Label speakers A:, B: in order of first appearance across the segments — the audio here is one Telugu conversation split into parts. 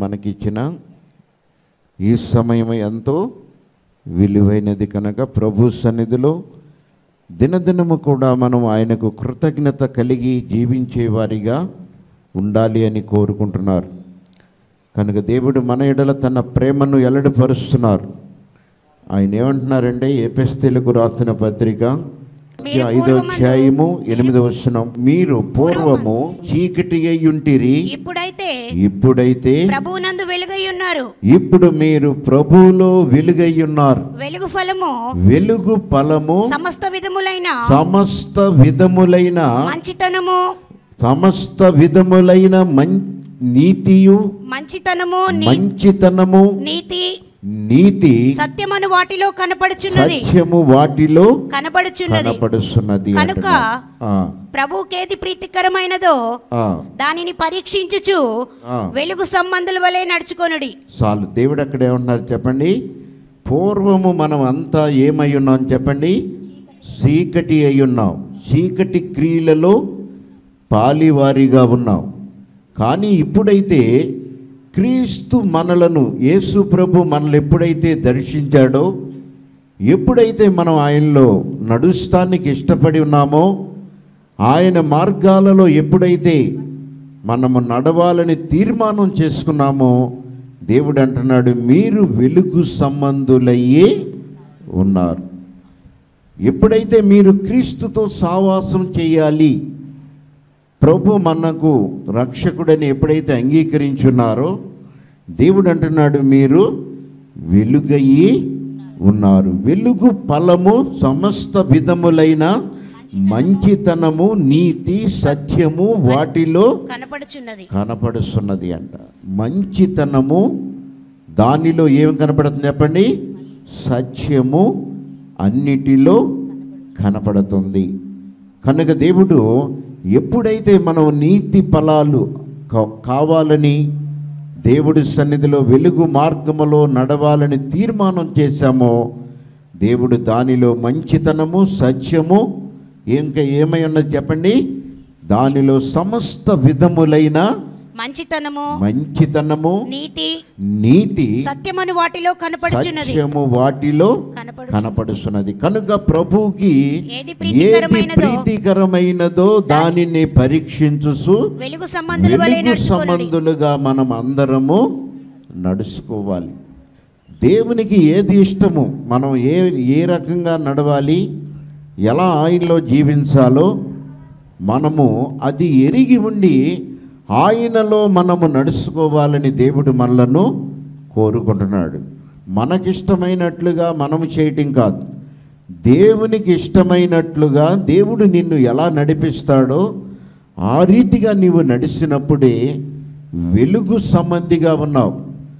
A: మనకిచ్చిన ఈ సమయం ఎంతో విలువైనది కనుక ప్రభు సన్నిధిలో దినదినము కూడా మనం ఆయనకు కృతజ్ఞత కలిగి జీవించే వారిగా ఉండాలి అని కోరుకుంటున్నారు కనుక దేవుడు మన ఎడల తన ప్రేమను ఎల్లడిపరుస్తున్నారు ఆయన ఏమంటున్నారంటే ఏపెస్తీలకు రాసిన పత్రిక
B: మీరు
A: ఐదో
B: పూర్వమందు-
A: అధ్యాయము ఎనిమిదో వచనం మీరు పూర్వము చీకటి అయ్యుంటిరి
B: ఇప్పుడైతే
A: ఇప్పుడైతే
B: ప్రభువునందు వెలుగై ఉన్నారు
A: ఇప్పుడు మీరు ప్రభువులో వెలుగయ్యున్నారు
B: వెలుగు ఫలము
A: వెలుగు ఫలము
B: సమస్త విధములైన
A: సమస్త విధములైన
B: మంచితనము
A: సమస్త విధములైన మం నీతియు
B: మంచితనము నీ-
A: మంచితనము
B: నీతి
A: నీతి
B: సత్యమను వాటిలో కనపడుచున్నది
A: సత్యము వాటిలో
B: కనపడుచున్నది
A: కనపడుస్తున్నది
B: కనుక
A: అంటున్నారు. ఆ,
B: ప్రభుకేది ప్రీతికరమైనదో
A: ఆ,
B: దానిని పరీక్షించుచు
A: ఆ.
B: వెలుగు సంబంధుల వలె నడుచుకొనుడి
A: చాలు దేవుడు అక్కడ ఏమంటున్నారు చెప్పండి పూర్వము మనం అంతా ఏమై ఉన్నాం చెప్పండి చీకటి అయి ఉన్నాం చీకటి క్రియలలో పాలివారిగా ఉన్నాం కానీ ఇప్పుడైతే క్రీస్తు మనలను యేసు ప్రభు మనల్ని ఎప్పుడైతే దర్శించాడో ఎప్పుడైతే మనం ఆయనలో నడుస్తానికి ఇష్టపడి ఉన్నామో ఆయన మార్గాలలో ఎప్పుడైతే మనము నడవాలని తీర్మానం చేసుకున్నామో దేవుడు అంటున్నాడు మీరు వెలుగు సంబంధులయ్యే ఉన్నారు ఎప్పుడైతే మీరు క్రీస్తుతో సావాసం చేయాలి ప్రభు మనకు రక్షకుడని ఎప్పుడైతే అంగీకరించున్నారో దేవుడు అంటున్నాడు మీరు వెలుగయ్యి ఉన్నారు వెలుగు ఫలము సమస్త విధములైన మంచితనము నీతి సత్యము వాటిలో
B: కనపడుచున్నది
A: కనపడుస్తున్నది అంట మంచితనము దానిలో ఏం కనపడుతుంది చెప్పండి సత్యము అన్నిటిలో కనపడుతుంది కనుక దేవుడు ఎప్పుడైతే మనం నీతి ఫలాలు కా- కావాలని దేవుడి సన్నిధిలో వెలుగు మార్గములో నడవాలని తీర్మానం చేశామో దేవుడు దానిలో మంచితనము సత్యము ఇంకా ఏమై ఉన్నది చెప్పండి దానిలో సమస్త విధములైన
B: మంచితనము
A: మంచితనము
B: నీతి
A: నీతి
B: సత్యమను వాటిలో కనపడుచున్నది
A: సత్యము వాటిలో
B: కనపడు
A: కనపడుతున్నది కనుక ప్రభువుకి
B: ఏది
A: ఏది
B: ప్రీతికరమైనదో
A: ప్రీతికరమైనదో దానిని పరీక్షించుసు
B: వెలుగు సంబంధుల వలె
A: వెలుగు
B: నడుచుకొనుడి
A: సంబంధులుగా మనం అందరము నడుచుకోవాలి దేవునికి ఏది ఇష్టము మనం ఏ ఏ రకంగా నడవాలి ఎలా ఆయనలో జీవించాలో మనము అది ఎరిగి ఉండి ఆయనలో మనము నడుచుకోవాలని దేవుడు మనలను కోరుకుంటున్నాడు మనకిష్టమైనట్లుగా మనము చేయటం కాదు దేవునికి ఇష్టమైనట్లుగా దేవుడు నిన్ను ఎలా నడిపిస్తాడో ఆ రీతిగా నీవు నడిచినప్పుడే వెలుగు సంబంధిగా ఉన్నావు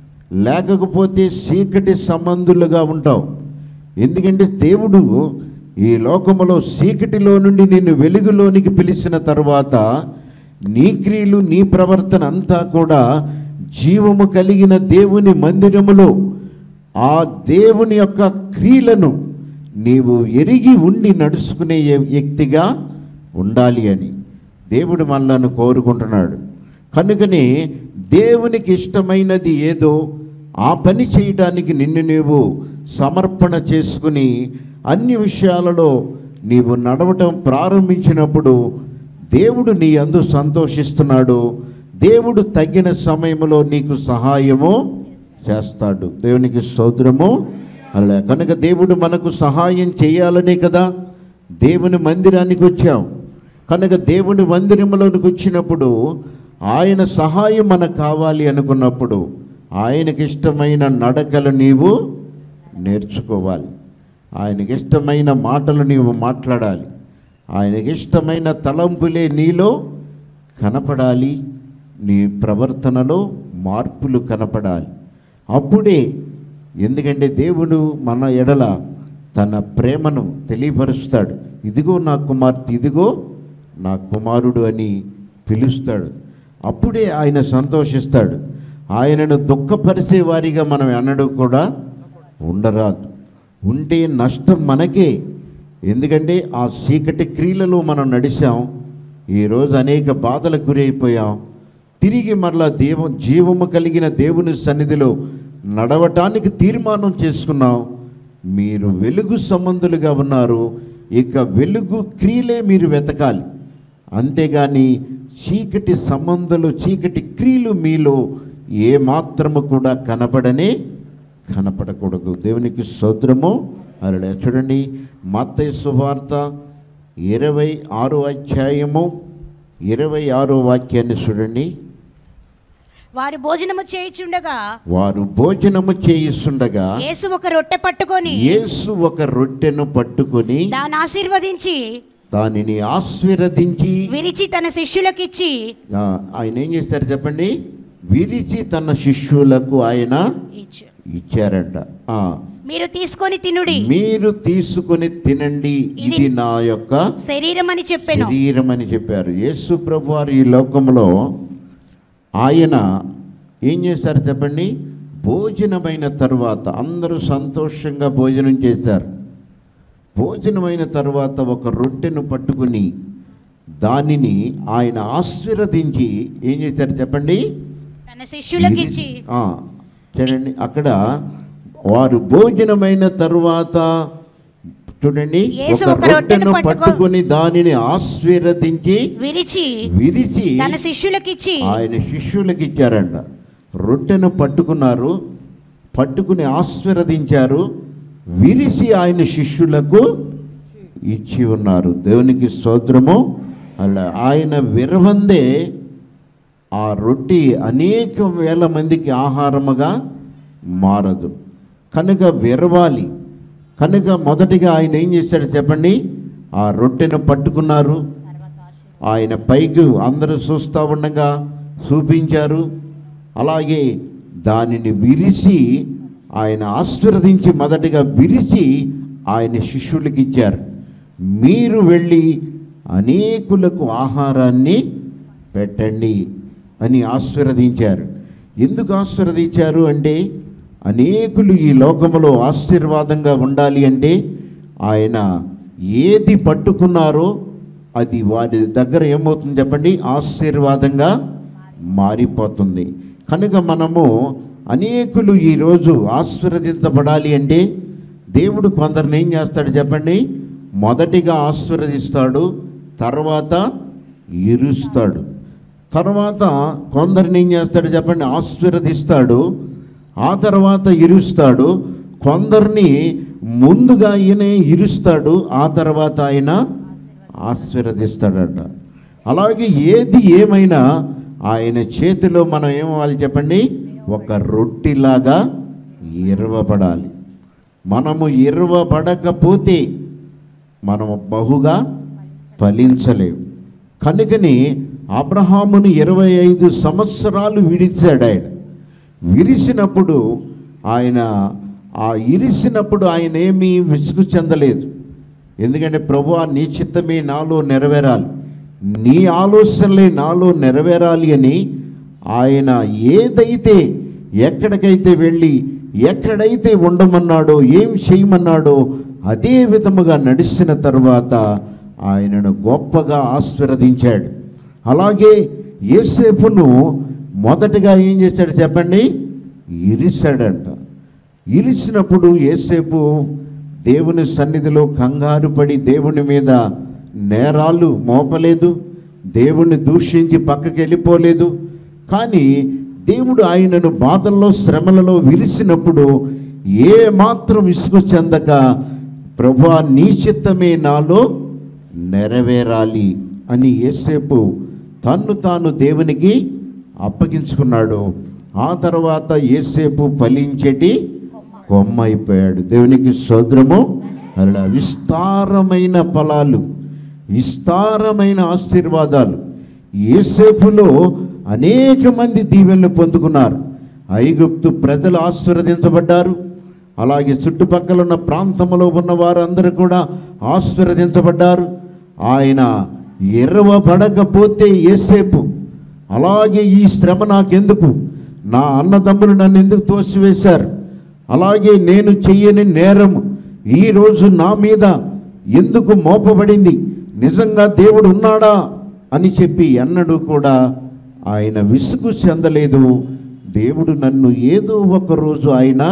A: లేకపోతే చీకటి సంబంధులుగా ఉంటావు ఎందుకంటే దేవుడు ఈ లోకములో చీకటిలో నుండి నిన్ను వెలుగులోనికి పిలిచిన తరువాత నీ క్రియలు నీ ప్రవర్తన అంతా కూడా జీవము కలిగిన దేవుని మందిరములో ఆ దేవుని యొక్క క్రియలను నీవు ఎరిగి ఉండి నడుచుకునే వ్యక్తిగా ఉండాలి అని దేవుడు మనలను కోరుకుంటున్నాడు కనుకనే దేవునికి ఇష్టమైనది ఏదో ఆ పని చేయడానికి నిన్ను నీవు సమర్పణ చేసుకుని అన్ని విషయాలలో నీవు నడవటం ప్రారంభించినప్పుడు దేవుడు నీ అందు సంతోషిస్తున్నాడు దేవుడు తగిన సమయంలో నీకు సహాయము చేస్తాడు దేవునికి స్తోత్రము అలా కనుక దేవుడు మనకు సహాయం చేయాలనే కదా దేవుని మందిరానికి వచ్చాం కనుక దేవుని మందిరంలోనికి వచ్చినప్పుడు ఆయన సహాయం మనకు కావాలి అనుకున్నప్పుడు ఆయనకి ఇష్టమైన నడకలు నీవు నేర్చుకోవాలి ఆయనకి ఇష్టమైన మాటలు నీవు మాట్లాడాలి ఆయనకి ఇష్టమైన తలంపులే నీలో కనపడాలి నీ ప్రవర్తనలో మార్పులు కనపడాలి అప్పుడే ఎందుకంటే దేవుడు మన ఎడల తన ప్రేమను తెలియపరుస్తాడు ఇదిగో నా కుమార్తె ఇదిగో నా కుమారుడు అని పిలుస్తాడు అప్పుడే ఆయన సంతోషిస్తాడు ఆయనను దుఃఖపరిచే వారిగా మనం ఎన్నడూ కూడా ఉండరాదు ఉంటే నష్టం మనకే ఎందుకంటే ఆ చీకటి క్రియలలో మనం నడిచాం ఈరోజు అనేక బాధలకు గురైపోయాం తిరిగి మరలా దేవ జీవము కలిగిన దేవుని సన్నిధిలో నడవటానికి తీర్మానం చేసుకున్నాం మీరు వెలుగు సంబంధులుగా ఉన్నారు ఇక వెలుగు క్రియలే మీరు వెతకాలి అంతేగాని చీకటి సంబంధాలు చీకటి క్రియలు మీలో ఏ మాత్రము కూడా కనపడనే కనపడకూడదు దేవునికి స్తోత్రము అలా చూడండి మత్తయి సువార్త ఇరవై ఆరో అధ్యాయము ఇరవై ఆరో వాక్యాన్ని చూడండి
B: వారు భోజనము చేయుచుండగా
A: వారు భోజనము చేయిస్తుండగా
B: యేసు ఒక రొట్టె పట్టుకొని
A: యేసు ఒక రొట్టెను పట్టుకొని
B: దాన్ని ఆశీర్వదించి
A: దానిని ఆశీర్వదించి
B: విరిచి తన శిష్యులకిచ్చి
A: ఆ, ఆయన ఏం చేస్తారు చెప్పండి విరిచి తన శిష్యులకు ఆయన
B: ఇచ్చు
A: ఇచ్చారంట ఆ,
B: మీరు తీసుకొని తినుడి
A: మీరు తీసుకొని తినండి ఇది
B: ఇది
A: నా యొక్క
B: శరీరం అని చెప్పాను
A: శరీరం అని చెప్పారు యేసు ప్రభు వారు ఈ లోకంలో ఆయన ఏం చేశారు చెప్పండి భోజనమైన తరువాత అందరూ సంతోషంగా భోజనం చేశారు భోజనమైన తరువాత ఒక రొట్టెను పట్టుకుని దానిని ఆయన ఆశీర్వదించి ఏం చేశారు చెప్పండి
B: తన శిష్యులకిచ్చి
A: ఆ, చూడండి అక్కడ వారు భోజనమైన తరువాత చూడండి
B: యేసు
A: ఒక
B: ఒక రొట్టెను
A: రొట్టెను
B: పట్టుకో-
A: పట్టుకొని దానిని ఆశీర్వదించి
B: విరిచి
A: విరిచి
B: తన శిష్యులకిచ్చి
A: ఆయన శిష్యులకు ఇచ్చారంట రొట్టెను పట్టుకున్నారు పట్టుకుని ఆశీర్వదించారు విరిసి ఆయన శిష్యులకు ఇచ్చి ఉన్నారు దేవునికి స్తోత్రము అలా ఆయన విరవందే ఆ రొట్టి అనేక వేల మందికి ఆహారముగా మారదు కనుక విరవాలి కనుక మొదటిగా ఆయన ఏం చేశాడు చెప్పండి ఆ రొట్టెను పట్టుకున్నారు ఆయన పైకి అందరూ చూస్తూ ఉండగా చూపించారు అలాగే దానిని విరిసి ఆయన ఆశీర్వదించి మొదటిగా విరిచి ఆయన శిష్యులకి ఇచ్చారు మీరు వెళ్ళి అనేకులకు ఆహారాన్ని పెట్టండి అని ఆశీర్వదించారు ఎందుకు ఆశీర్వదించారు అంటే అనేకులు ఈ లోకములో ఆశీర్వాదంగా ఉండాలి అంటే ఆయన ఏది పట్టుకున్నారో అది వారి దగ్గర ఏమవుతుంది చెప్పండి ఆశీర్వాదంగా మారిపోతుంది కనుక మనము అనేకులు ఈరోజు ఆశీర్వదించబడాలి అంటే దేవుడు కొందరిని ఏం చేస్తాడు చెప్పండి మొదటిగా ఆశీర్వదిస్తాడు తర్వాత ఇరుస్తాడు తర్వాత కొందరిని ఏం చేస్తాడు చెప్పండి ఆశీర్వదిస్తాడు ఆ తర్వాత ఇరుస్తాడు కొందరిని ముందుగా ఈయనే ఇరుస్తాడు ఆ తర్వాత ఆయన ఆశీర్వదిస్తాడంట అలాగే ఏది ఏమైనా ఆయన చేతిలో మనం ఏమవ్వాలి చెప్పండి ఒక రొట్టిలాగా ఇరవబడాలి మనము ఇరవబడకపోతే మనము బహుగా ఫలించలేవు కనుకని అబ్రహామును ఇరవై ఐదు సంవత్సరాలు విడిచాడు ఆయన విరిసినప్పుడు ఆయన ఆ ఇరిసినప్పుడు ఆయన ఏమీ విసుగు చెందలేదు ఎందుకంటే ప్రభు నీ చిత్తమే నాలో నెరవేరాలి నీ ఆలోచనలే నాలో నెరవేరాలి అని ఆయన ఏదైతే ఎక్కడికైతే వెళ్ళి ఎక్కడైతే ఉండమన్నాడో ఏం చేయమన్నాడో అదే విధముగా నడిచిన తర్వాత ఆయనను గొప్పగా ఆశీర్వదించాడు అలాగే యేసేపును మొదటగా ఏం చేశాడు చెప్పండి ఇరిశాడంట ఇరిసినప్పుడు యేసేపు దేవుని సన్నిధిలో కంగారు పడి దేవుని మీద నేరాలు మోపలేదు దేవుణ్ణి దూషించి పక్కకి వెళ్ళిపోలేదు కానీ దేవుడు ఆయనను బాధల్లో శ్రమలలో విరిసినప్పుడు ఏ మాత్రం విసుగు చెందక ప్రభా నీ చిత్తమే నాలో నెరవేరాలి అని యేసేపు తన్ను తాను దేవునికి అప్పగించుకున్నాడు ఆ తర్వాత యేసేపు ఫలించేటి కొమ్మ అయిపోయాడు దేవునికి సోదరము అలా విస్తారమైన ఫలాలు విస్తారమైన ఆశీర్వాదాలు యేసేపులో అనేక మంది దీవెనలు పొందుకున్నారు ఐగుప్తు ప్రజలు ఆశీర్వదించబడ్డారు అలాగే చుట్టుపక్కల ఉన్న ప్రాంతంలో ఉన్న వారందరూ కూడా ఆశీర్వదించబడ్డారు ఆయన ఎర్రవబడకపోతే ఏసేపు అలాగే ఈ శ్రమ నాకెందుకు నా అన్నదమ్ములు నన్ను ఎందుకు తోసివేశారు అలాగే నేను చెయ్యని నేరం ఈరోజు నా మీద ఎందుకు మోపబడింది నిజంగా దేవుడు ఉన్నాడా అని చెప్పి ఎన్నడూ కూడా ఆయన విసుగు చెందలేదు దేవుడు నన్ను ఏదో ఒక రోజు ఆయన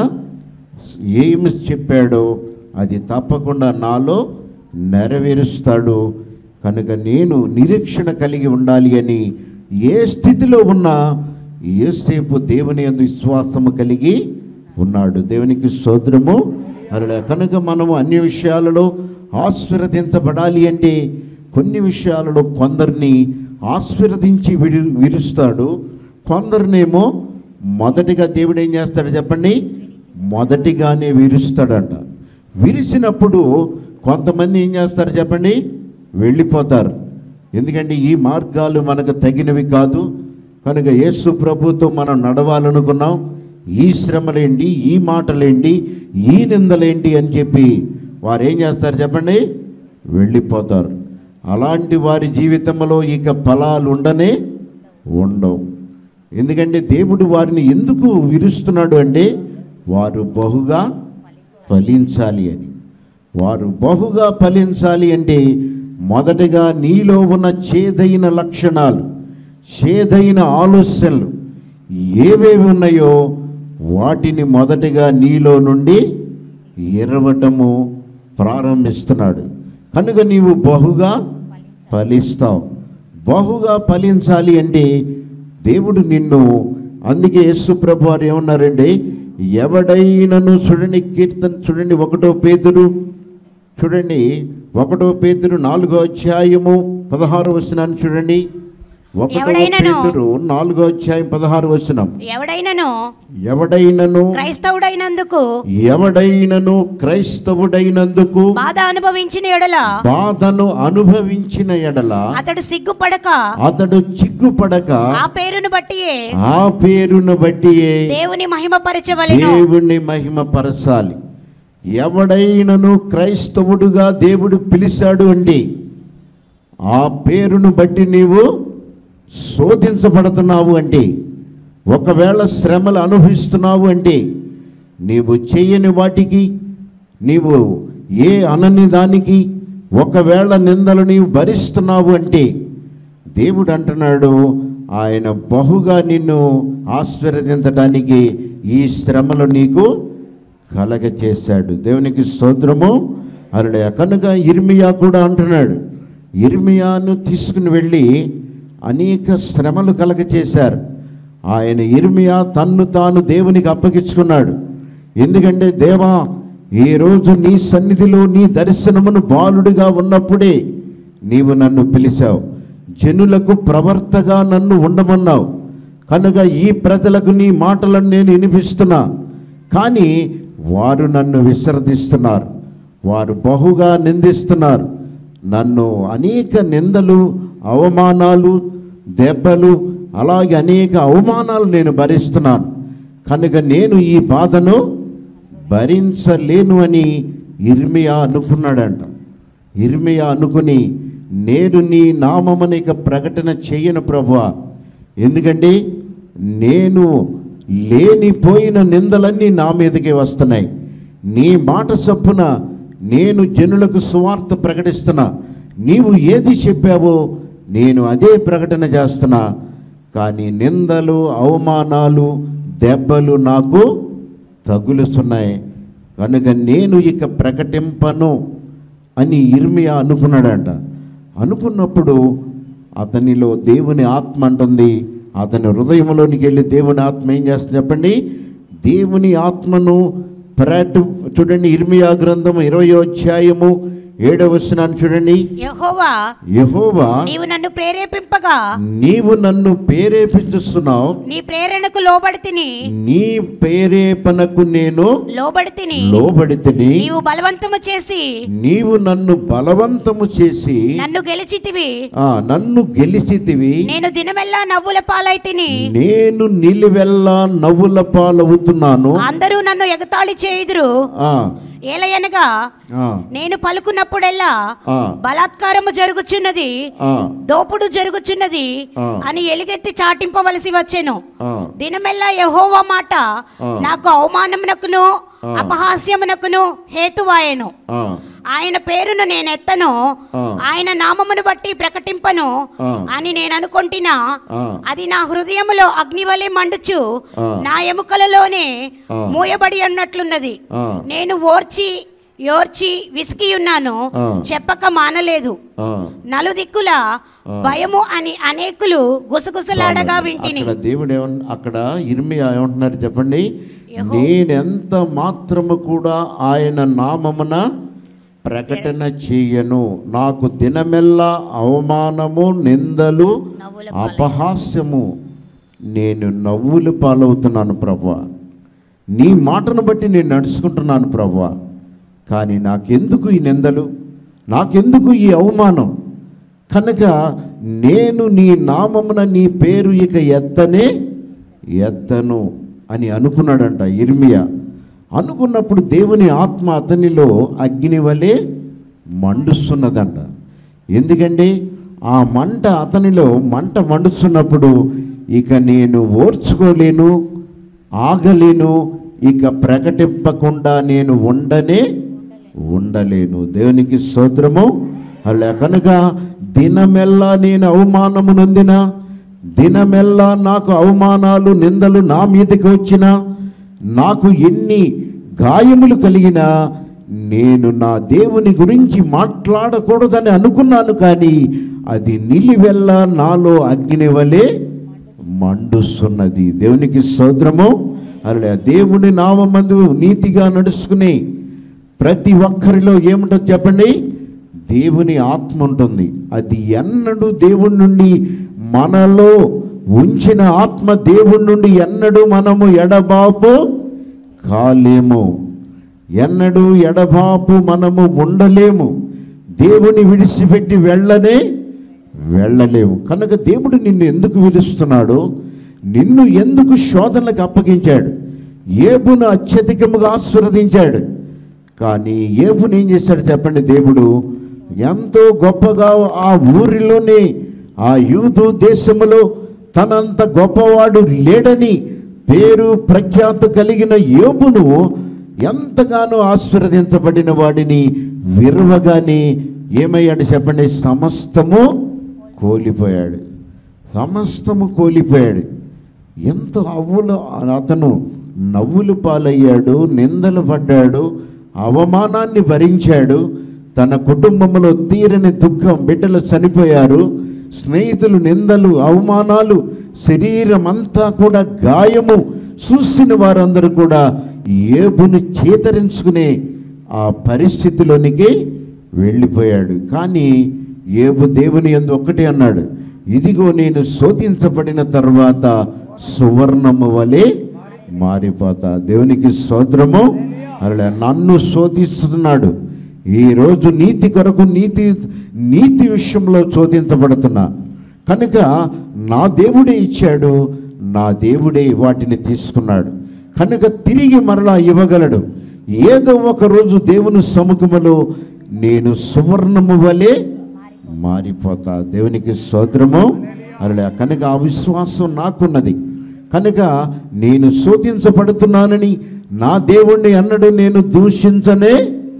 A: ఏమి చెప్పాడో అది తప్పకుండా నాలో నెరవేరుస్తాడు కనుక నేను నిరీక్షణ కలిగి ఉండాలి అని ఏ స్థితిలో ఉన్నా ఏసేపు దేవుని అందు విశ్వాసము కలిగి ఉన్నాడు దేవునికి స్తోత్రము అలా కనుక మనము అన్ని విషయాలలో ఆశీర్వదించబడాలి అంటే కొన్ని విషయాలలో కొందరిని ఆశీర్వదించి విడి విరుస్తాడు కొందరినేమో మొదటిగా దేవుడు ఏం చేస్తాడు చెప్పండి మొదటిగానే విరుస్తాడంట విరిసినప్పుడు కొంతమంది ఏం చేస్తారు చెప్పండి వెళ్ళిపోతారు ఎందుకంటే ఈ మార్గాలు మనకు తగినవి కాదు కనుక యేసు ప్రభుతో మనం నడవాలనుకున్నాం ఈ శ్రమలేంటి ఈ మాటలేంటి ఈ నిందలేంటి అని చెప్పి వారు ఏం చేస్తారు చెప్పండి వెళ్ళిపోతారు అలాంటి వారి జీవితంలో ఇక ఫలాలు ఉండనే ఉండవు ఎందుకంటే దేవుడు వారిని ఎందుకు విరుస్తున్నాడు అంటే వారు బహుగా ఫలించాలి అని వారు బహుగా ఫలించాలి అంటే మొదటగా నీలో ఉన్న చేదైన లక్షణాలు చేదైన ఆలోచనలు ఏవేవి ఉన్నాయో వాటిని మొదటగా నీలో నుండి ఎరవటము ప్రారంభిస్తున్నాడు కనుక నీవు బహుగా ఫలిస్తావు బహుగా ఫలించాలి అంటే దేవుడు నిన్ను అందుకే యేసు ప్రభు వారు ఏమన్నారండి ఎవడైనను చూడండి కీర్తన చూడండి ఒకటో పేతురు చూడండి ఒకటో పేతురు నాలుగో అధ్యాయము పదహారు వచనాన్ని చూడండి ఒకటో
B: ఎవడైనను-
A: పేతురు నాలుగో అధ్యాయం పదహారు వచనం
B: ఎవడైనను
A: ఎవడైనను
B: క్రైస్తవుడైనందుకు
A: ఎవడైనను క్రైస్తవుడైనందుకు
B: బాధ అనుభవించిన ఎడల
A: బాధను అనుభవించిన ఎడల
B: అతడు సిగ్గుపడక
A: అతడు చిగ్గుపడక
B: ఆ పేరును బట్టియే
A: ఆ పేరును బట్టియే
B: దేవుని మహిమపరచవలెను
A: దేవుణ్ణి మహిమపరచాలి ఎవడైనను క్రైస్తవుడుగా దేవుడు పిలిచాడు అండి ఆ పేరును బట్టి నీవు శోధించబడుతున్నావు అంటే ఒకవేళ శ్రమలు అనుభవిస్తున్నావు అంటే నీవు చేయని వాటికి నీవు ఏ అనని దానికి ఒకవేళ నిందలు నీవు భరిస్తున్నావు అంటే దేవుడు అంటున్నాడు ఆయన బహుగా నిన్ను ఆశీర్వదించడానికి ఈ శ్రమలు నీకు కలగ చేశాడు దేవునికి స్తోత్రము అరుడే కనుక ఇర్మియా కూడా అంటున్నాడు ఇర్మియాను తీసుకుని వెళ్ళి అనేక శ్రమలు కలగ చేశారు ఆయన ఇర్మియా తన్ను తాను దేవునికి అప్పగించుకున్నాడు ఎందుకంటే దేవా ఈ రోజు నీ సన్నిధిలో నీ దర్శనమును బాలుడిగా ఉన్నప్పుడే నీవు నన్ను పిలిచావు జనులకు ప్రవర్తగా నన్ను ఉండమన్నావు కనుక ఈ ప్రజలకు నీ మాటలను నేను వినిపిస్తున్నా కానీ వారు నన్ను విసర్జిస్తున్నారు వారు బహుగా నిందిస్తున్నారు నన్ను అనేక నిందలు అవమానాలు దెబ్బలు అలాగే అనేక అవమానాలు నేను భరిస్తున్నాను కనుక నేను ఈ బాధను భరించలేను అని ఇర్మియా అనుకున్నాడంట ఇర్మియా అనుకుని నేను నీ నామమున ఇక ప్రకటన చేయను ప్రభువా ఎందుకంటే నేను లేనిపోయిన నిందలన్నీ నా మీదకే వస్తున్నాయి నీ మాట చొప్పున నేను జనులకు సువార్త ప్రకటిస్తున్నా నీవు ఏది చెప్పావో నేను అదే ప్రకటన చేస్తున్నా కానీ నిందలు అవమానాలు దెబ్బలు నాకు తగులుతున్నాయి కనుక నేను ఇక ప్రకటింపను అని ఇర్మియా అనుకున్నాడంట అనుకున్నప్పుడు అతనిలో దేవుని ఆత్మ అంటుంది అతని హృదయంలోనికి వెళ్ళి దేవుని ఆత్మ ఏం చేస్తుంది చెప్పండి దేవుని ఆత్మను ప్రటు చూడండి ఇర్మియా గ్రంథం ఇరవై అధ్యాయము ఏడవ వచనాన్ని చూడండి
B: యెహోవా
A: యెహోవా
B: నీవు నన్ను ప్రేరేపింపగా
A: నీవు నన్ను ప్రేరేపిస్తున్నావు
B: నీ ప్రేరణకు లోబడి తిని
A: నీ ప్రేరేపణకు నేను
B: లోబడి తిని
A: లోబడితిని
B: నీవు బలవంతము చేసి
A: నీవు నన్ను బలవంతము చేసి
B: నన్ను గెలిచితివి
A: ఆ నన్ను గెలిచితివి
B: నేను దినమెల్లా నవ్వుల పాలైతిని
A: నేను నిలువెల్లా నవ్వుల పాలవుతున్నాను
B: అందరూ నన్ను ఎగతాళి చేయుదురు
A: ఆ,
B: ఏలయనగా
A: ఆ,
B: నేను పలుకున్నప్పుడెల్లా
A: ఆ,
B: బలాత్కారము జరుగుచున్నది
A: ఆ,
B: దోపుడు జరుగుచున్నది
A: ఆ.
B: అని ఎలుగెత్తి చాటింపవలసి వచ్చెను
A: ఆ,
B: దినమెల్లా యెహోవా మాట
A: ఆ.
B: నాకు అవమానమునకును
A: ఆ.
B: అపహాస్యమునకును హేతువాయెను
A: ఆ,
B: ఆయన పేరును నేను ఎత్తను
A: ఆ.
B: ఆయన నామమును బట్టి ప్రకటింపను
A: ఆ.
B: అని నేను అనుకుంటున్నా
A: ఆ.
B: అది నా హృదయములో అగ్నివలే మండుచు
A: ఆ.
B: నా ఎముకలలోనే
A: ఆ.
B: మూయబడి అన్నట్లున్నది
A: ఆ.
B: నేను ఓర్చి యోర్చి విసికి ఉన్నాను
A: ఆ.
B: చెప్పక మానలేదు
A: ఆ.
B: నలుదిక్కుల భయము అని అనేకులు గుసగుసలాడగా వింటిని
A: అక్కడ దేవుడు ఏమన్ అక్కడ ఇర్మి ఏమంటున్నారు చెప్పండి నేనెంత మాత్రము కూడా ఆయన నామమున ప్రకటన చేయను నాకు దినమెల్లా అవమానము నిందలు
B: నవ్వుల
A: అపహాస్యము నేను నవ్వులు పాలవుతున్నాను ప్రభా నీ మాటను బట్టి నేను నడుచుకుంటున్నాను ప్రభా కానీ నాకెందుకు ఈ నిందలు నాకెందుకు ఈ అవమానం కనుక నేను నీ నామమున నీ పేరు ఇక ఎత్తనే ఎత్తను అని అనుకున్నాడంట ఇర్మియా అనుకున్నప్పుడు దేవుని ఆత్మ అతనిలో అగ్ని వలె మండుస్తున్నదంట ఎందుకంటే ఆ మంట అతనిలో మంట మండుతున్నప్పుడు ఇక నేను ఓర్చుకోలేను ఆగలేను ఇక ప్రకటింపకుండా నేను ఉండనే ఉండలేను దేవునికి స్తోత్రము అలా కనుక దినమెల్లా నేను అవమానము నొందిన దినమెల్లా నాకు అవమానాలు నిందలు నా మీదకి వచ్చిన నాకు ఎన్ని గాయములు కలిగినా నేను నా దేవుని గురించి మాట్లాడకూడదని అనుకున్నాను కానీ అది నిలివెల్ల నాలో అగ్ని వలె మండుస్తున్నది దేవునికి స్తోత్రము అలా దేవుని నామందు నీతిగా నడుచుకుని ప్రతి ఒక్కరిలో ఏముంటుంది చెప్పండి దేవుని ఆత్మ ఉంటుంది అది ఎన్నడూ దేవుడి నుండి మనలో ఉంచిన ఆత్మ దేవుడి నుండి ఎన్నడూ మనము ఎడబాపు కాలేము ఎన్నడూ ఎడబాపు మనము ఉండలేము దేవుని విడిచిపెట్టి వెళ్ళనే వెళ్ళలేము కనుక దేవుడు నిన్ను ఎందుకు పిలుస్తున్నాడు నిన్ను ఎందుకు శోధనలకు అప్పగించాడు ఏబును అత్యధికముగా ఆశీర్వదించాడు కానీ ఏబును ఏం చేశాడు చెప్పండి దేవుడు ఎంతో గొప్పగా ఆ ఊరిలోనే ఆ యూదు దేశములో తనంత గొప్పవాడు లేడని పేరు ప్రఖ్యాత కలిగిన యోబును ఎంతగానో ఆశీర్వదించబడిన వాడిని విరవగానే ఏమయ్యాడు చెప్పండి సమస్తము కోల్పోయాడు సమస్తము కోల్పోయాడు ఎంత అవ్వులు అతను నవ్వులు పాలయ్యాడు నిందలు పడ్డాడు అవమానాన్ని భరించాడు తన కుటుంబంలో తీరని దుఃఖం బిడ్డలు చనిపోయారు స్నేహితులు నిందలు అవమానాలు శరీరం అంతా కూడా గాయము చూసిన వారందరూ కూడా ఏబుని చేతరించుకునే ఆ పరిస్థితిలోనికి వెళ్ళిపోయాడు కానీ ఏబు దేవుని ఎందు ఒక్కటే అన్నాడు ఇదిగో నేను శోధించబడిన తర్వాత సువర్ణము వలె మారిపోతా దేవునికి స్తోత్రము అలా నన్ను శోధిస్తున్నాడు ఈరోజు నీతి కొరకు నీతి నీతి విషయంలో శోధించబడుతున్నా కనుక నా దేవుడే ఇచ్చాడు నా దేవుడే వాటిని తీసుకున్నాడు కనుక తిరిగి మరలా ఇవ్వగలడు ఏదో ఒక రోజు దేవుని సముఖములో నేను సువర్ణము వలె మారిపోతా దేవునికి స్తోత్రము అలా కనుక ఆ విశ్వాసం నాకున్నది కనుక నేను శోధించబడుతున్నానని నా దేవుణ్ణి అన్నడు నేను దూషించనే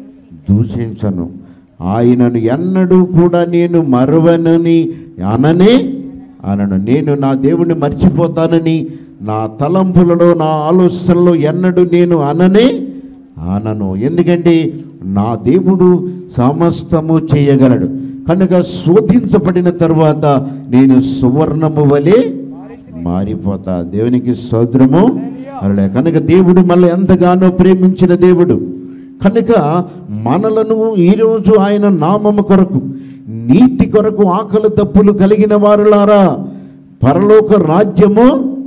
A: దూషించను ఆయనను ఎన్నడూ కూడా నేను మరవనని అననే అనను నేను నా దేవుణ్ణి మర్చిపోతానని నా తలంపులలో నా ఆలోచనలో ఎన్నడూ నేను అననే అనను ఎందుకంటే నా దేవుడు సమస్తము చేయగలడు కనుక శోధించబడిన తర్వాత నేను సువర్ణము వలె మారిపోతా దేవునికి సోదరము అలా కనుక దేవుడు మళ్ళీ ఎంతగానో ప్రేమించిన దేవుడు కనుక మనలను ఈరోజు ఆయన నామము కొరకు నీతి కొరకు ఆకలి తప్పులు కలిగిన వారులారా పరలోక రాజ్యము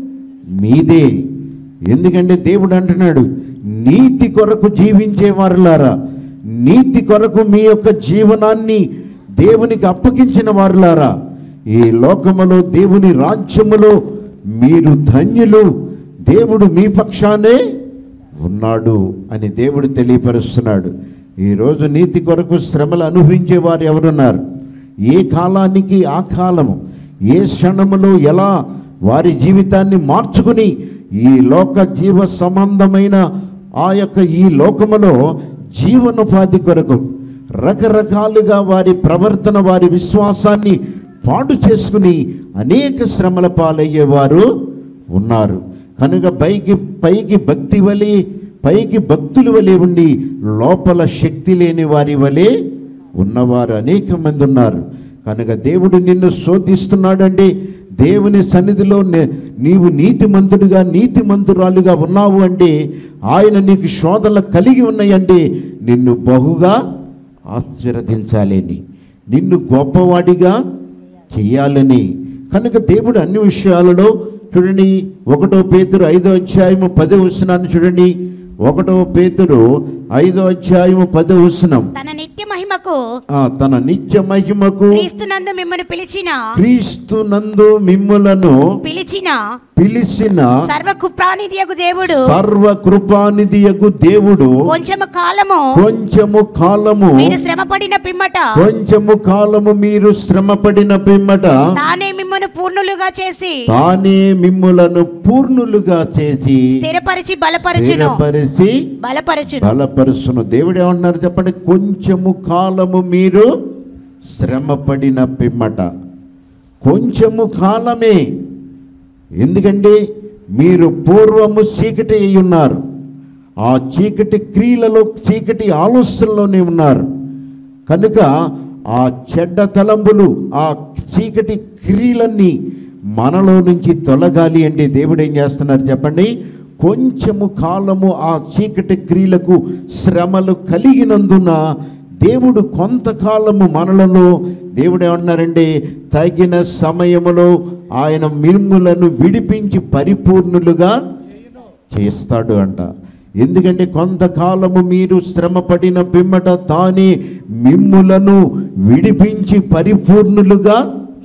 A: మీదే ఎందుకంటే దేవుడు అంటున్నాడు నీతి కొరకు జీవించే వారులారా నీతి కొరకు మీ యొక్క జీవనాన్ని దేవునికి అప్పగించిన వారులారా ఈ లోకములో దేవుని రాజ్యములో మీరు ధన్యులు దేవుడు మీ పక్షానే ఉన్నాడు అని దేవుడు తెలియపరుస్తున్నాడు ఈరోజు నీతి కొరకు శ్రమలు అనుభవించే వారు ఎవరున్నారు ఏ కాలానికి ఆ కాలము ఏ క్షణములో ఎలా వారి జీవితాన్ని మార్చుకుని ఈ లోక జీవ సంబంధమైన ఆ యొక్క ఈ లోకములో జీవనోపాధి కొరకు రకరకాలుగా వారి ప్రవర్తన వారి విశ్వాసాన్ని పాడు చేసుకుని అనేక శ్రమల పాలయ్యేవారు ఉన్నారు కనుక పైకి పైకి భక్తి వలె పైకి భక్తుల వలె ఉండి లోపల శక్తి లేని వారి వలె ఉన్నవారు అనేక మంది ఉన్నారు కనుక దేవుడు నిన్ను శోధిస్తున్నాడండి దేవుని సన్నిధిలో నే- నీవు నీతిమంతుడిగా నీతిమంతురాలుగా ఉన్నావు అంటే ఆయన నీకు శోధనలు కలిగి ఉన్నాయండి నిన్ను బహుగా ఆశీర్వదించాలని నిన్ను గొప్పవాడిగా చెయ్యాలని కనుక దేవుడు అన్ని విషయాలలో చూడండి ఒకటో పేతురు ఐదో అధ్యాయము పదో వచనాన్ని చూడండి ఒకటో పేతురు ఐదో అధ్యాయము పదో వచనం
B: తన నిత్య మహిమకు
A: ఆ, తన నిత్య మహిమకు
B: క్రీస్తునందు మిమ్మల్ని పిలిచిన
A: క్రీస్తు నందు మిమ్ములను
B: పిలిచిన
A: పిలిచిన
B: సర్వ కుప్రానిధియగు దేవుడు
A: సర్వ కృపానిధియగు దేవుడు
B: కొంచెము కాలము
A: కొంచెము కాలము
B: మీరు శ్రమపడిన పిమ్మట
A: కొంచెము కాలము మీరు శ్రమపడిన పిమ్మట
B: తానే మిమ్మల్ని పూర్ణులుగా చేసి
A: తానే మిమ్ములను పూర్ణులుగా చేసి
B: స్థిరపరిచి బలపరచును
A: స్థిరపరిచి
B: బలపరచును
A: బలపరుచును దేవుడు ఏమంటున్నారు చెప్పండి కొంచెము కాలము మీరు శ్రమపడిన పిమ్మట కొంచెము కాలమే ఎందుకంటే మీరు పూర్వము చీకటి అయి ఉన్నారు ఆ చీకటి క్రియలలో చీకటి ఆలోచనలోనే ఉన్నారు కనుక ఆ చెడ్డ తలంపులు ఆ చీకటి క్రియలన్నీ మనలో నుంచి తొలగాలి అంటే దేవుడు ఏం చేస్తున్నారు చెప్పండి కొంచెము కాలము ఆ చీకటి క్రియలకు శ్రమలు కలిగినందున దేవుడు కొంతకాలము మనలలో దేవుడు ఏమన్నారండి తగిన సమయములో ఆయన మిమ్ములను విడిపించి పరిపూర్ణులుగా చేస్తాడు అంట ఎందుకంటే కొంతకాలము మీరు శ్రమపడిన పిమ్మట తానే మిమ్ములను విడిపించి పరిపూర్ణులుగా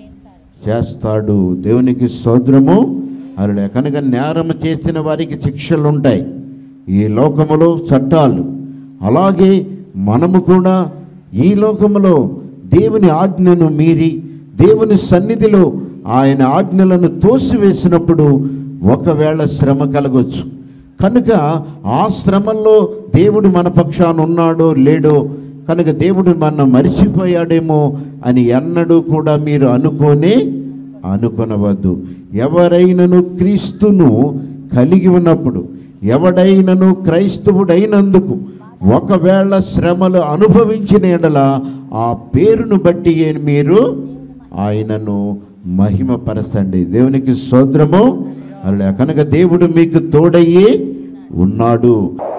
A: చేస్తాడు దేవునికి సోదరము అలా కనుక నేరం చేసిన వారికి శిక్షలు ఉంటాయి ఈ లోకములో చట్టాలు అలాగే మనము కూడా ఈ లోకములో దేవుని ఆజ్ఞను మీరి దేవుని సన్నిధిలో ఆయన ఆజ్ఞలను తోసివేసినప్పుడు ఒకవేళ శ్రమ కలగొచ్చు కనుక ఆ శ్రమల్లో దేవుడు మన పక్షాన ఉన్నాడో లేడో కనుక దేవుడు మన మరిచిపోయాడేమో అని ఎన్నడూ కూడా మీరు అనుకోనే అనుకొనవద్దు ఎవరైనను క్రీస్తును కలిగి ఉన్నప్పుడు ఎవడైనను క్రైస్తవుడైనందుకు ఒకవేళ శ్రమలు అనుభవించిన ఎడల ఆ పేరును బట్టి ఏ- మీరు ఆయనను మహిమపరచండి దేవునికి స్తోత్రము అలా కనుక దేవుడు మీకు తోడయ్యి ఉన్నాడు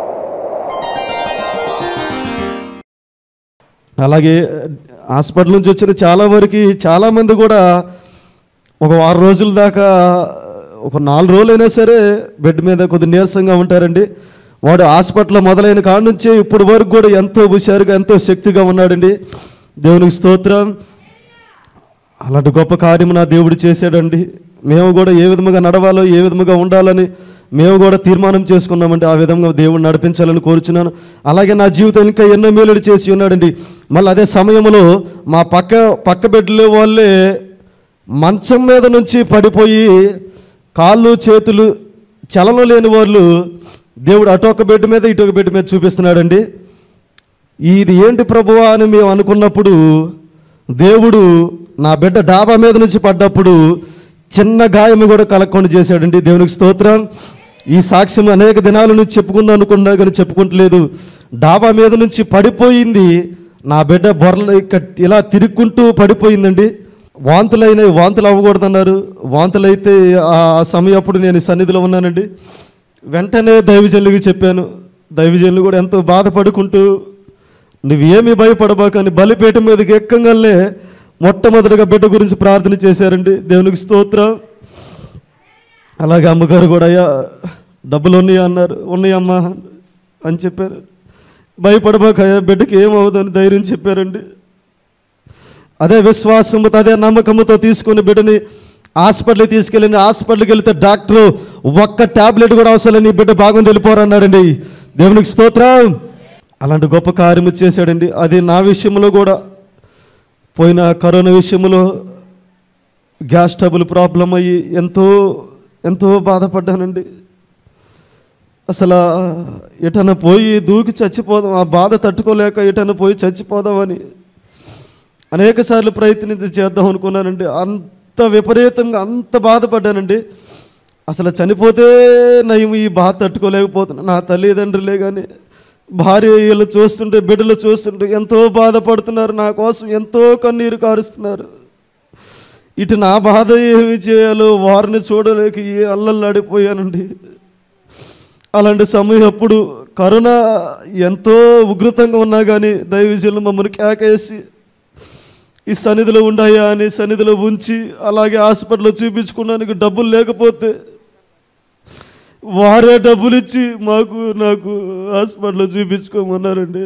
C: అలాగే హాస్పిటల్ నుంచి వచ్చిన చాలా వరకు చాలామంది కూడా ఒక వారం రోజుల దాకా ఒక నాలుగు రోజులైనా సరే బెడ్ మీద కొద్ది నీరసంగా ఉంటారండి వాడు హాస్పిటల్ మొదలైన కాడ నుంచి ఇప్పుడు వరకు కూడా ఎంతో హుషారుగా ఎంతో శక్తిగా ఉన్నాడండి దేవునికి స్తోత్రం అలాంటి గొప్ప కార్యము నా దేవుడు చేశాడండి మేము కూడా ఏ విధముగా నడవాలో ఏ విధముగా ఉండాలని మేము కూడా తీర్మానం చేసుకున్నామండి ఆ విధంగా దేవుడు నడిపించాలని కోరుచున్నాను అలాగే నా జీవితం ఇంకా ఎన్నో మేలుడు చేసి ఉన్నాడండి మళ్ళీ అదే సమయంలో మా పక్క పక్క బెడ్లో వాళ్ళే మంచం మీద నుంచి పడిపోయి కాళ్ళు చేతులు చలనం లేని వాళ్ళు దేవుడు అటు ఒక బెడ్ మీద ఇటు ఒక బెడ్ మీద చూపిస్తున్నాడండి ఇది ఏంటి ప్రభువా అని మేము అనుకున్నప్పుడు దేవుడు నా బిడ్డ డాబా మీద నుంచి పడ్డప్పుడు చిన్న గాయం కూడా కలగకుండా చేశాడండి దేవునికి స్తోత్రం ఈ సాక్ష్యం అనేక దినాల నుంచి చెప్పుకుందాం అనుకున్నా కానీ చెప్పుకుంటలేదు డాబా మీద నుంచి పడిపోయింది నా బిడ్డ బొర్రలు ఇక్కడ ఇలా తిరుక్కుంటూ పడిపోయిందండి వాంతులైన వాంతులు అవ్వకూడదన్నారు వాంతులైతే ఆ సమయం అప్పుడు నేను ఈ సన్నిధిలో ఉన్నానండి వెంటనే దైవజనులకి చెప్పాను దైవజనులు కూడా ఎంతో బాధపడుకుంటూ నువ్వేమీ భయపడబాకని బలిపేట మీదకి ఎక్కంగానే మొట్టమొదటిగా బిడ్డ గురించి ప్రార్థన చేశారండి దేవునికి స్తోత్రం అలాగే అమ్మగారు కూడా అయ్యా డబ్బులు ఉన్నాయా అన్నారు ఉన్నాయమ్మా అని చెప్పారు భయపడబాకయ్యా బిడ్డకి ఏమవుదని ధైర్యం చెప్పారండి అదే విశ్వాసంతో అదే నమ్మకంతో తీసుకుని బిడ్డని హాస్పిటల్కి తీసుకెళ్ళి హాస్పిటల్కి వెళ్తే డాక్టర్ ఒక్క టాబ్లెట్ కూడా అవసరం లేదు, నీ బిడ్డ బాగుంది వెళ్ళిపోరన్నాడండి దేవునికి స్తోత్రం అలాంటి గొప్ప కార్యము చేశాడండి అది నా విషయంలో కూడా పోయిన కరోనా విషయంలో గ్యాస్ ట్రబుల్ ప్రాబ్లం అయ్యి ఎంతో ఎంతో బాధపడ్డానండి అసలు ఎటన్నా పోయి దూకి చచ్చిపోదాం ఆ బాధ తట్టుకోలేక ఎటన్నా పోయి చచ్చిపోదామని అనేక సార్లు ప్రయత్నించి చేద్దాం అనుకున్నానండి అంత విపరీతంగా అంత బాధపడ్డానండి అసలు చనిపోతే నయం ఈ బాధ తట్టుకోలేకపోతున్నా నా తల్లిదండ్రులే కానీ భార్య వీళ్ళు చూస్తుంటే బిడ్డలు చూస్తుంటే ఎంతో బాధపడుతున్నారు నా కోసం ఎంతో కన్నీరు కారుస్తున్నారు ఇటు నా బాధ ఏమి చేయాలో వారిని చూడలేక ఏ అల్లల్లాడిపోయానండి అలాంటి సమయం అప్పుడు కరోన ఎంతో ఉధృతంగా ఉన్నా కానీ దైవజనులు మమ్మల్ని కేకేసి ఈ సన్నిధిలో ఉండాయా అని సన్నిధిలో ఉంచి అలాగే హాస్పిటల్లో చూపించుకోవడానికి డబ్బులు లేకపోతే వారే డబ్బులు ఇచ్చి మాకు నాకు హాస్పిటల్లో చూపించుకోమన్నారండి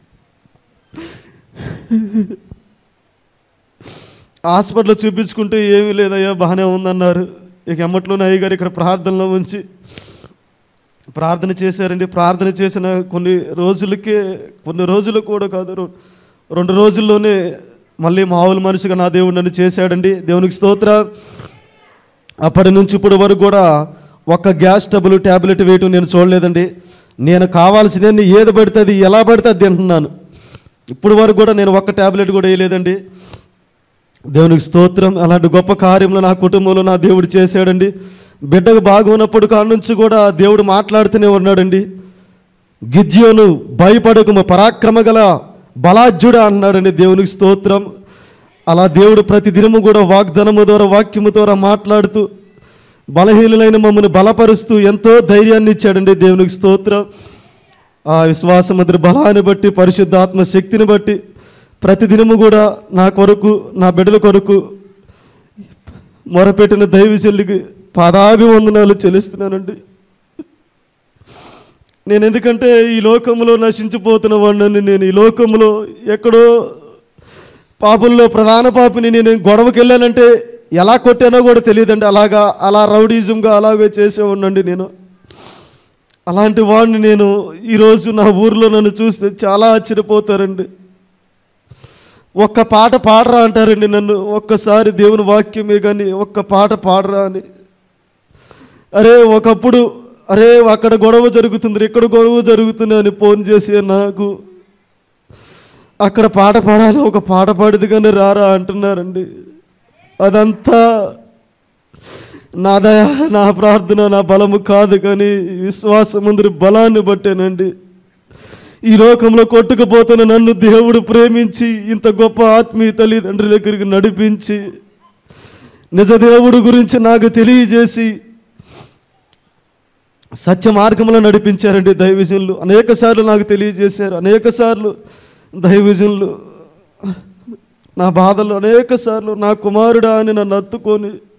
C: హాస్పిటల్లో చూపించుకుంటే ఏమీ లేదయ్యా బాగానే ఉందన్నారు ఇక ఎమ్మట్లోనే అయ్యగారు ఇక్కడ ప్రార్థనలో ఉంచి ప్రార్థన చేశారండి ప్రార్థన చేసిన కొన్ని రోజులకే కొన్ని రోజులు కూడా కాదు రె- రెండు రోజుల్లోనే మళ్ళీ మామూలు మనిషిగా నా దేవుడు నన్ను చేశాడండి దేవునికి స్తోత్ర అప్పటి నుంచి ఇప్పుడు వరకు కూడా ఒక్క గ్యాస్ టబుల్ ట్యాబ్లెట్ వేయటం నేను చూడలేదండి నేను కావాల్సిన ఏది పడితే అది ఎలా పడితే అది తింటున్నాను ఇప్పుడు వరకు కూడా నేను ఒక్క ట్యాబ్లెట్ కూడా వేయలేదండి దేవునికి స్తోత్రం అలాంటి గొప్ప కార్యంలో నా కుటుంబంలో నా దేవుడు చేశాడండి బిడ్డకు బాగున్నప్పుడు కాడ నుంచి కూడా దేవుడు మాట్లాడుతూనే ఉన్నాడండి గిజ్యోను భయపడకు పరాక్రమ గల బలాజ్యుడా అన్నాడండి దేవునికి స్తోత్రం అలా దేవుడు ప్రతి దినము కూడా వాగ్దానము ద్వారా వాక్యము ద్వారా మాట్లాడుతూ బలహీనులైన మమ్మల్ని బలపరుస్తూ ఎంతో ధైర్యాన్ని ఇచ్చాడండి దేవునికి స్తోత్రం ఆ విశ్వాసమంత్రి బలాన్ని బట్టి పరిశుద్ధాత్మ శక్తిని బట్టి ప్రతిదినము కూడా నా కొరకు నా బిడ్డల కొరకు మొరపెట్టిన దైవశల్లికి పాదాభివందనాలు చెల్లిస్తున్నానండి నేను ఎందుకంటే ఈ లోకంలో నశించిపోతున్న వాడిని నేను ఈ లోకంలో ఎక్కడో పాపుల్లో ప్రధాన పాపిని నేను గొడవకి వెళ్ళానంటే ఎలా కొట్టానో కూడా తెలియదండి అలాగా అలా రౌడీజంగా అలాగే చేసేవాడినండి నేను అలాంటి వాడిని నేను ఈరోజు నా ఊర్లో నన్ను చూస్తే చాలా ఆశ్చర్యపోతారండి ఒక్క పాట పాడరా అంటారండి నన్ను ఒక్కసారి దేవుని వాక్యమే కానీ ఒక్క పాట పాడరా అని అరే ఒకప్పుడు అరే అక్కడ గొడవ జరుగుతుంది ఇక్కడ గొడవ జరుగుతుంది అని ఫోన్ చేసి నాకు అక్కడ పాట పాడాలి ఒక పాట పాడిది కానీ రారా అంటున్నారండి అదంతా నా దయ నా ప్రార్థన నా బలము కాదు కానీ విశ్వాసమందరి బలాన్ని బట్టేనండి ఈ లోకంలో కొట్టుకుపోతున్న నన్ను దేవుడు ప్రేమించి ఇంత గొప్ప ఆత్మీయ తల్లిదండ్రుల దగ్గరికి నడిపించి నిజ దేవుడు గురించి నాకు తెలియజేసి సత్య మార్గంలో నడిపించారండి దైవజనులు అనేక సార్లు నాకు తెలియజేశారు అనేక సార్లు దైవజనులు నా బాధలు అనేక సార్లు నా కుమారుడా అని నన్ను అత్తుకొని